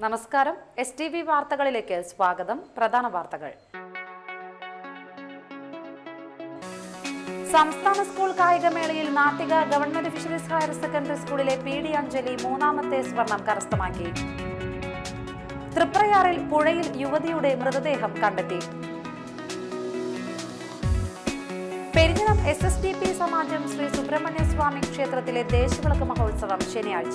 നമസ്കാരം S T V വാർത്തകളിലേക്ക് സ്വാഗതം പ്രധാന വാർത്തകൾ സംസ്ഥാന സ്കൂൾ കായികമേളയിൽ Nattika government fisheries higher secondary സ്കൂളിലെ പി ഡി അഞ്ജലി മൂന്നാമത്തെ സ്വർണം കരസ്ഥമാക്കി തൃപ്രയാറിൽ പുഴയിൽ യുവതിയുടെ മൃതദേഹം കണ്ടെത്തി Perinjanam S S D P സമാജം ശ്രീ സുബ്രഹ്മണ്യ സ്വാമി ക്ഷേത്രത്തിലെ ദേശവിളക്ക് മഹോത്സവം ശനിയാഴ്ച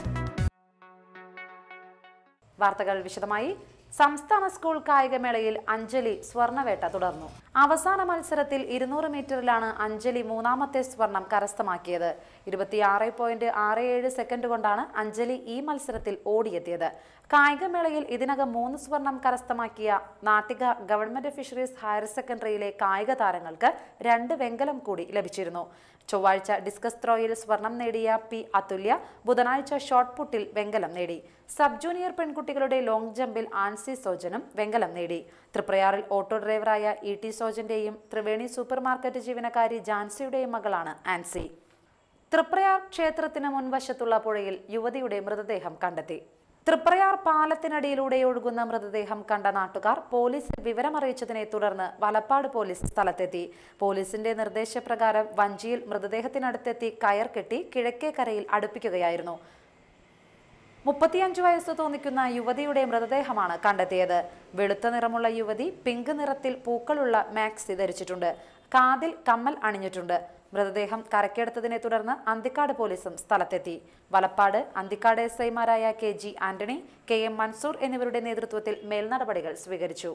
വാർത്തകൾ വിശദമായി സംസ്ഥാന സ്കൂൾ കായികമേളയിൽ അഞ്ജലി സ്വർണവേട്ട തുടർന്നു അവസാന മത്സരത്തിൽ ഇരുന്നൂറ് മീറ്ററിലാണ് അഞ്ജലി മൂന്നാമത്തെ സ്വർണം കരസ്ഥമാക്കിയത് ഇരുപത്തിയാറ് പോയിന്റ് ആറ് ഏഴ് സെക്കൻഡ് കൊണ്ടാണ് അഞ്ജലി ഈ മത്സരത്തിൽ ഓടിയെത്തിയത് കായികമേളയിൽ ഇതിനകം മൂന്ന് സ്വർണം കരസ്ഥമാക്കിയ നാട്ടിക ഗവൺമെന്റ് ഫിഷറീസ് ഹയർ സെക്കൻഡറിയിലെ കായിക താരങ്ങൾക്ക് രണ്ട് വെങ്കലം കൂടി ലഭിച്ചിരുന്നു ചൊവ്വാഴ്ച ഡിസ്കസ് ത്രോയിൽ സ്വർണം നേടിയ പി അതുല്യ ബുധനാഴ്ച ഷോട്ട് പുട്ടിൽ വെങ്കലം നേടി സബ് ജൂനിയർ പെൺകുട്ടികളുടെ ലോങ് ജമ്പിൽ ആൻസി സോജനും വെങ്കലം നേടി തൃപ്രയാറിൽ ഓട്ടോ ഡ്രൈവറായ ഇ ടി സോജന്റെയും ത്രിവേണി സൂപ്പർ മാർക്കറ്റ് ജീവനക്കാരി ജാൻസിയുടെയും മകളാണ് ആൻസി തൃപ്രയാർ ക്ഷേത്രത്തിന് മുൻവശത്തുള്ള പുഴയിൽ യുവതിയുടെ മൃതദേഹം കണ്ടെത്തി തൃപ്രയാർ പാലത്തിനടിയിലൂടെ ഒഴുകുന്ന മൃതദേഹം കണ്ട നാട്ടുകാർ പോലീസിൽ വിവരമറിയിച്ചതിനെ തുടർന്ന് വലപ്പാട് പോലീസ് സ്ഥലത്തെത്തി പോലീസിന്റെ നിർദ്ദേശപ്രകാരം വഞ്ചിയിൽ മൃതദേഹത്തിനടുത്തെത്തി കയർ കെട്ടി കിഴക്കേക്കരയിൽ അടുപ്പിക്കുകയായിരുന്നു മുപ്പത്തിയഞ്ച് വയസ്സ് തോന്നിക്കുന്ന യുവതിയുടെ മൃതദേഹമാണ് കണ്ടെത്തിയത് വെളുത്ത നിറമുള്ള യുവതി പിങ്ക് നിറത്തിൽ പൂക്കളുള്ള മാക്സി ധരിച്ചിട്ടുണ്ട് കാതിൽ കമ്മൽ അണിഞ്ഞിട്ടുണ്ട് മൃതദേഹം കരക്കെടുത്തതിനെ തുടർന്ന് അന്തിക്കാട് പോലീസും സ്ഥലത്തെത്തി വലപ്പാട് അന്തിക്കാട് എസ് ഐമാരായ K G Antony K M Mansoor എന്നിവരുടെ നേതൃത്വത്തിൽ മേൽനടപടികൾ സ്വീകരിച്ചു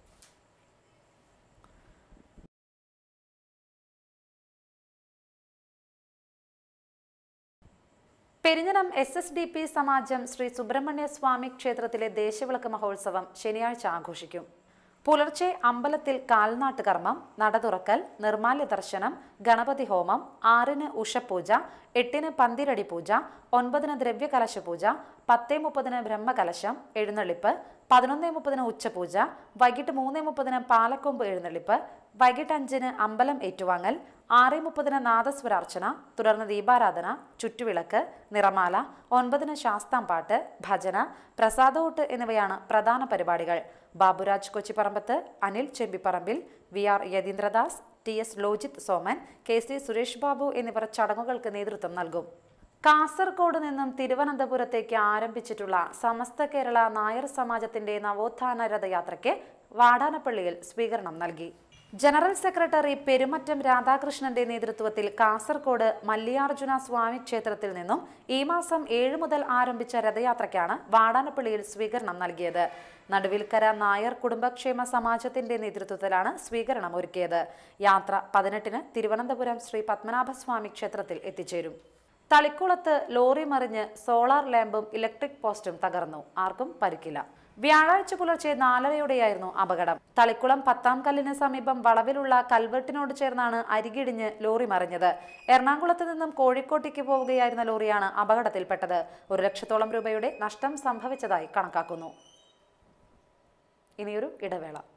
Perinjanam S S D P സമാജം ശ്രീ സുബ്രഹ്മണ്യ സ്വാമി ക്ഷേത്രത്തിലെ ദേശവിളക്ക് മഹോത്സവം ശനിയാഴ്ച ആഘോഷിക്കും പുലർച്ചെ അമ്പലത്തിൽ കാൽനാട്ട് കർമ്മം നട തുറക്കൽ നിർമാല്യ ദർശനം ഗണപതി ഹോമം ആറിന് ഉഷപൂജ എട്ടിന് പന്തിരടി പൂജ ഒൻപതിന് ദ്രവ്യകലശ പൂജ പത്തേ മുപ്പതിന് ബ്രഹ്മകലശം എഴുന്നള്ളിപ്പ് പതിനൊന്നേ മുപ്പതിന് ഉച്ചപൂജ വൈകിട്ട് മൂന്നേ മുപ്പതിന് പാലക്കൊമ്പ് എഴുന്നള്ളിപ്പ് വൈകിട്ട് അഞ്ചിന് അമ്പലം ഏറ്റുവാങ്ങൽ ആറ് മുപ്പതിന് നാദസ്വരാർച്ചന തുടർന്ന് ദീപാരാധന ചുറ്റുവിളക്ക് നിറമാല ഒൻപതിന് ശാസ്താംപാട്ട് ഭജന പ്രസാദോട്ട് എന്നിവയാണ് പ്രധാന പരിപാടികൾ Baburaj Kochiparambath Anil Chembiparambil V R Yatheendradas T S Lojith Soman K C Suresh Babu എന്നിവർ ചടങ്ങുകൾക്ക് നേതൃത്വം നൽകും കാസർഗോഡ് നിന്നും തിരുവനന്തപുരത്തേക്ക് ആരംഭിച്ചിട്ടുള്ള സമസ്ത കേരള നായർ സമാജത്തിന്റെ നവോത്ഥാന രഥയാത്രയ്ക്ക് വാടാനപ്പള്ളിയിൽ സ്വീകരണം നൽകി ജനറൽ സെക്രട്ടറി പെരുമറ്റം രാധാകൃഷ്ണന്റെ നേതൃത്വത്തിൽ കാസർഗോഡ് മല്ലിയാർജുന സ്വാമി ക്ഷേത്രത്തിൽ നിന്നും ഈ മാസം ഏഴ് മുതൽ ആരംഭിച്ച രഥയാത്രയ്ക്കാണ് വാടാനപ്പള്ളിയിൽ സ്വീകരണം നൽകിയത് നടുവിൽക്കര നായർ കുടുംബക്ഷേമ സമാജത്തിന്റെ നേതൃത്വത്തിലാണ് സ്വീകരണം ഒരുക്കിയത് യാത്ര പതിനെട്ടിന് തിരുവനന്തപുരം ശ്രീ പത്മനാഭസ്വാമി ക്ഷേത്രത്തിൽ എത്തിച്ചേരും തളിക്കുളത്ത് ലോറി മറിഞ്ഞ് സോളാർ ലാമ്പും ഇലക്ട്രിക് പോസ്റ്റും തകർന്നു ആർക്കും പരിക്കില്ല വ്യാഴാഴ്ച പുലർച്ചെ നാലരയോടെയായിരുന്നു അപകടം തളിക്കുളം പത്താം കല്ലിന് സമീപം വളവിലുള്ള കൽവെട്ടിനോട് ചേർന്നാണ് അരികിടിഞ്ഞ് ലോറി മറിഞ്ഞത് എറണാകുളത്ത് നിന്നും കോഴിക്കോട്ടേക്ക് പോവുകയായിരുന്ന ലോറിയാണ് അപകടത്തിൽപ്പെട്ടത് ഒരു ലക്ഷത്തോളം രൂപയുടെ നഷ്ടം സംഭവിച്ചതായി കണക്കാക്കുന്നു ഇനിയൊരു ഇടവേള